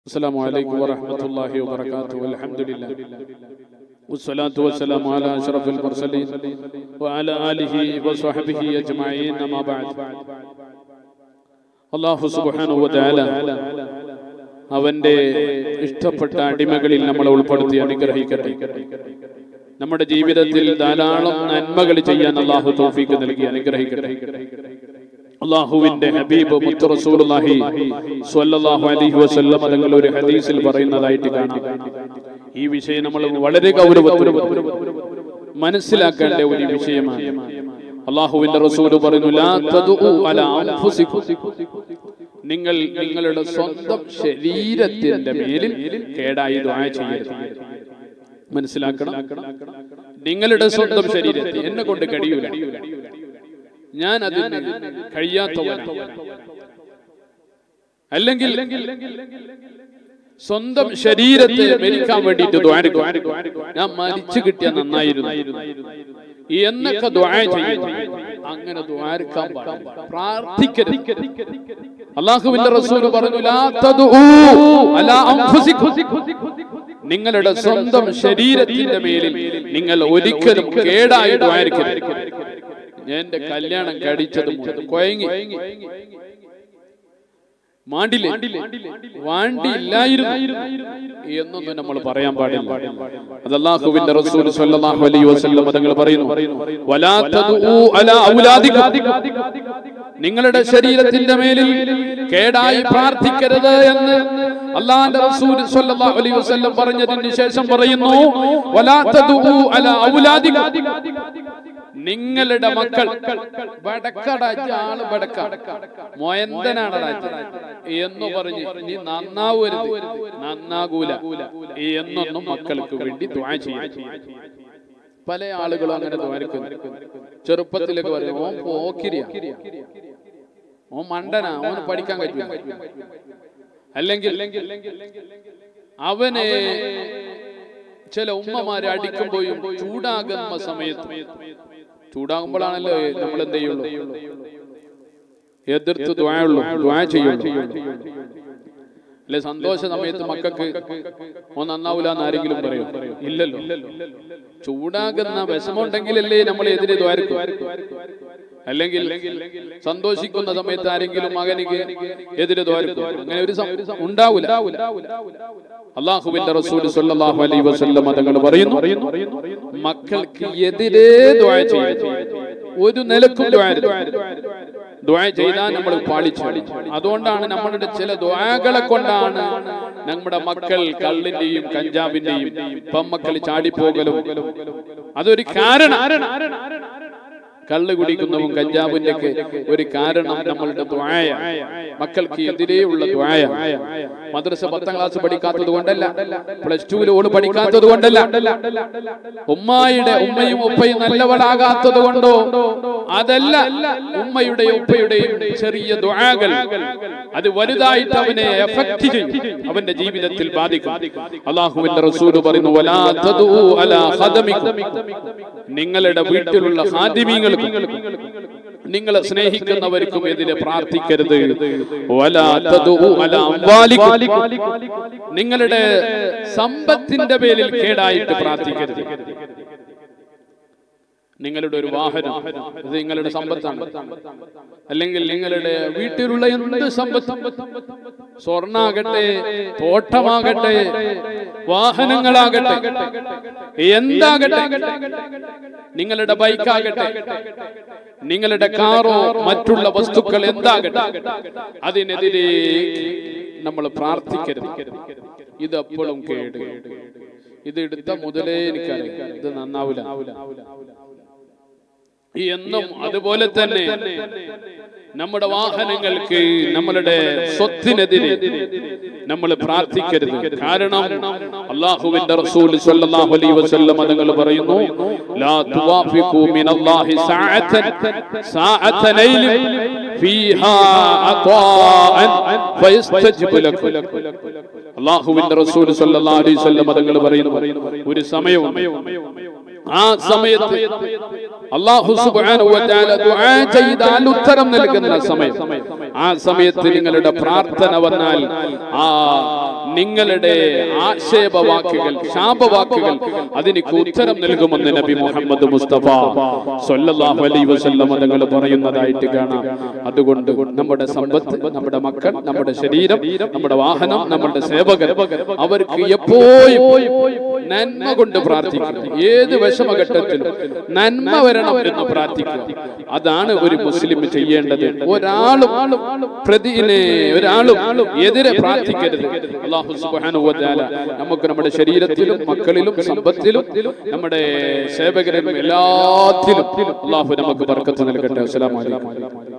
السلام عليكم ورحمة الله وبركاته والحمد لله والصلاة والسلام على أشرف المرسلين وعلى آله وصحبه أجمعين أما بعد അള്ളാഹു സുബ്ഹാനഹു വതആല അവന്റെ ഇഷ്ടപ്പെട്ട അടിമകളിൽ നമ്മളെ ഉൾപ്പെടുത്തി അനുഗ്രഹിക്കട്ടെ നമ്മുടെ ജീവിതത്തിൽ ധാരാളം നന്മകൾ ചെയ്യാൻ അള്ളാഹു തൗഫീക്ക് നൽകി അനുഗ്രഹിക്കട്ടെ അള്ളാഹുവിന്റെ ഹബീബ് മുത്തു റസൂലുള്ളാഹി സ്വല്ലല്ലാഹു അലൈഹി വസല്ലം തങ്ങൾ ഒരു ഹദീസിൽ പറയുന്നതായിട്ട് കാണാം ഈ വിഷയം നമ്മൾ വളരെ ഗൗരവത്തിൽ മനസ്സിലാക്കേണ്ട ഒരു വിഷയമാണ് അള്ളാഹുവിന്റെ റസൂൽ പറയുന്നു ലാ തദ്ഉ അലാ അൻഫുസിക്കും നിങ്ങൾ നിങ്ങളുടെ സ്വന്തം ശരീരത്തിന്റെ മേലിൽ കേടായി ദുആ ചെയ്യരുത് മനസ്സിലാക്കണം നിങ്ങളുടെ സ്വന്തം ശരീരത്തെ എന്നെ കൊണ്ട് കഴിയൂല ഞാൻ അതിന് കഴിയാത്തവനാണ് അല്ലെങ്കിൽ സ്വന്തം ശരീരത്തെ മരിക്കാൻ വേണ്ടിയിട്ട് ദ്വാരക്കും ഞാൻ മരിച്ചു കിട്ടിയ നന്നായിരുന്നു എന്നൊക്കെ ദ്വാര ചെയ്യുന്നു അങ്ങനെ ദ്വാരക്കാൻ പാടില്ല പ്രാർത്ഥിക്കരുത് അള്ളാഹുവിന്റെ റസൂൽ പറഞ്ഞു ലാ തദ്ഉ അലാ അൻഫുസിക്കും നിങ്ങളുടെ സ്വന്തം ശരീരത്തിന്റെ മേലിൽ നിങ്ങൾ ഒരിക്കലും കേടായി ദ്വാരക്കരുത് ഞാൻ എന്റെ കല്യാണം കടിച്ചത് മുതൽ കൊയങ്ങി മാണ്ടില്ലേ വാണ്ടിയില്ലായിരുന്നു എന്നൊന്നും നമ്മൾ പറയാൻ പാടില്ല അത് അല്ലാഹുവിന്റെ റസൂൽ സ്വല്ലല്ലാഹു അലൈഹി വസല്ലം തങ്ങൾ പറയുന്നു വലാ തദഉ അലാ ഔലാദിക്കും നിങ്ങളുടെ ശരീരത്തിന്റെ മേലിൽ കേടായി പ്രാർത്ഥിക്കരുത് എന്ന് അള്ളാന്റെ റസൂൽ സ്വല്ലല്ലാഹു അലൈഹി വസല്ലം പറഞ്ഞതിന് ശേഷം പറയുന്നു വലാ തദഉ അലാ ഔലാദിക്കും നിങ്ങളുടെ മക്കൾ വടക്കടച്ച ആള് വടക്ക മൊയന്തനാണ് എന്ന് പറഞ്ഞ് നീ നന്നാവരുത് നന്നാകൂല എന്നൊന്നും മക്കൾക്ക് വേണ്ടി ദ്വാ ചെയ്യും പല ആളുകളും അങ്ങനെ ദ്വാരക്കുന്നു ചെറുപ്പത്തിലൊക്കെ പറയും ഓൻ പോക്കിരിയ ഓൻ മണ്ടനാ ഓൻ പഠിക്കാൻ കഴിയും അല്ലെങ്കിൽ അവനെ ചില ഉമ്മമാരെ അടിക്കുമ്പോഴും ചൂടാകുന്ന സമയത്ത് ചൂടാകുമ്പോഴാണല്ലോ നമ്മൾ എന്ത് ചെയ്യുള്ളൂ എതിർത്ത് ദ്വായുള്ളൂ ദ്വാ ചെയ്യുള്ളൂ അല്ലെ സന്തോഷ സമയത്ത് മക്കൾക്ക് ഓ നന്നാവൂല എന്ന് ആരെങ്കിലും പറയും ഇല്ലല്ലോ ചൂടാകുന്ന വിഷമുണ്ടെങ്കിലല്ലേ നമ്മൾ എതിരെ ദ്വാരക്കും അല്ലെങ്കിൽ സന്തോഷിക്കുന്ന സമയത്ത് ആരെങ്കിലും മകനിക്ക് എതിരെ ദ്വാരക്കും അങ്ങനെ ഒരു ഉണ്ടാവൂല അള്ളാഹുവിന്റെ റസൂൽ സല്ലല്ലാഹു അലൈഹി വസല്ലം തങ്ങൾ പറയുന്നു മക്കൾക്ക് എതിരെ ദ്വാ ചെയ്യരുത് ഒരു നിലക്കും ദ്വാ ചെയ്താൽ നമ്മൾ പാളിച്ചു അതുകൊണ്ടാണ് നമ്മളുടെ ചില ദ്വാകളെ കൊണ്ടാണ് നമ്മുടെ മക്കൾ കള്ളിന്റെയും കഞ്ചാവിന്റെയും പെമ്മക്കൾ ചാടിപ്പോകലും അതൊരു കാരണം കള്ള് കുടിക്കുന്നതും കഞ്ചാവിന്റെ ഒരു കാരണം നമ്മളുടെ ദ്വായ മക്കൾക്ക് എതിരെയുള്ള ദ്വായ മദ്രസ പത്താം ക്ലാസ് പഠിക്കാത്തത് കൊണ്ടല്ല പ്ലസ് ടുവിൽ ഓട് പഠിക്കാത്തത് കൊണ്ടല്ല ഉമ്മായുടെ ഉമ്മയും ഉപ്പയും നല്ലവളാകാത്തത് കൊണ്ടോ അതല്ല ഉമ്മയുടെയും ഉപ്പയുടെയും ചെറിയ ദ്വാകൾ അത് വലുതായിട്ട് അവനെ എഫക്ട് ചെയ്യും അവന്റെ ജീവിതത്തിൽ ബാധിക്കും അള്ളാഹുവിന്റെ റസൂൽ പറയുന്നു വലാ തദൂ അലാ ഖദമിക്കും നിങ്ങളുടെ വീട്ടിലുള്ള ഹാദിമീങ്ങൾക്ക് നിങ്ങളെ സ്നേഹിക്കുന്നവർക്കും എതിരെ പ്രാർത്ഥിക്കരുത് നിങ്ങളുടെ സമ്പത്തിന്റെ പേരിൽ കേടായിട്ട് പ്രാർത്ഥിക്കരുത് നിങ്ങളുടെ ഒരു വാഹനം ഇത് നിങ്ങളുടെ സമ്പത്താണ് അല്ലെങ്കിൽ നിങ്ങളുടെ വീട്ടിലുള്ള എന്ത് സമ്പത്ത് സ്വർണ്ണാകട്ടെ തോട്ടമാകട്ടെ വാഹനങ്ങളാകട്ടെ എന്താകട്ടെ നിങ്ങളുടെ ബൈക്കാകട്ടെ നിങ്ങളുടെ കാറോ മറ്റുള്ള വസ്തുക്കൾ എന്താകട്ടെ അതിനെതിരെ നമ്മൾ പ്രാർത്ഥിക്കരുത് ഇത് എപ്പോഴും കേട് ഇത് എടുത്ത മുതലേ എനിക്കറിയാം ഇത് നന്നാവില്ല എന്നും അതുപോലെ തന്നെ നമ്മുടെ വാഹനങ്ങൾക്ക് നമ്മളുടെ സ്വത്തിനെതിരെ നമ്മൾ പ്രാർത്ഥിക്കരുത് കാരണം അള്ളാഹുവിന്റെ റസൂൽ സ്വല്ലല്ലാഹു അലൈഹി വസല്ലം തങ്ങൾ പറയുന്നു ലാ തുവാഫിഖു മിനല്ലാഹി സഅതൻ സഅത ലൈലി ഫീഹാ അതാഅൻ ഫയസ്തജിബു ലക്കും അള്ളാഹുവിന്റെ റസൂൽ സ്വല്ലല്ലാഹു അലൈഹി വസല്ലം തങ്ങൾ പറയുന്നു ഒരു സമയവും ആ സമയത്ത് അള്ളാഹു സുബ്ഹാനഹു വ തആല ദുആ ചെയ്താൽ ഉത്തരം നൽകുന്ന സമയം ആ സമയത്ത് നിങ്ങളുടെ പ്രാർത്ഥന വന്നാൽ ആ നിങ്ങളുടെ ആക്ഷേപവാക്കുകൾ ശാപവാക്കുകൾ അതിനിക്ക് ഉത്തരം നൽകുമെന്ന് നബി മുഹമ്മദ് മുസ്തഫ സല്ലല്ലാഹു അലൈഹി വസല്ലം തങ്ങൾ പറയുന്നതായിട്ട് കാണാം അതുകൊണ്ട് നമ്മുടെ സമ്പത്ത് നമ്മുടെ മക്കൾ നമ്മുടെ ശരീരം നമ്മുടെ വാഹനം നമ്മുടെ സേവകർ അവർക്ക് എപ്പോഴും നന്മ കൊണ്ട് പ്രാർത്ഥിക്കണം ഏത് വിഷമഘട്ടത്തിലും നന്മ വരണം എന്ന് പ്രാർത്ഥിക്കണം അതാണ് ഒരു മുസ്ലിം ചെയ്യേണ്ടത് ഒരാളും പ്രതിനെ ഒരാളും എതിരെ പ്രാർത്ഥിക്കരുത് അള്ളാഹു സുബ്ഹാനഹു വ തആല നമുക്ക് നമ്മുടെ ശരീരത്തിലും മക്കളിലും സമ്പത്തിലും നമ്മുടെ സേവകരിലും എല്ലാത്തിലും അള്ളാഹു നമുക്ക് ബർക്കത്ത് നൽകട്ടെ അസ്സലാമു അലൈക്കും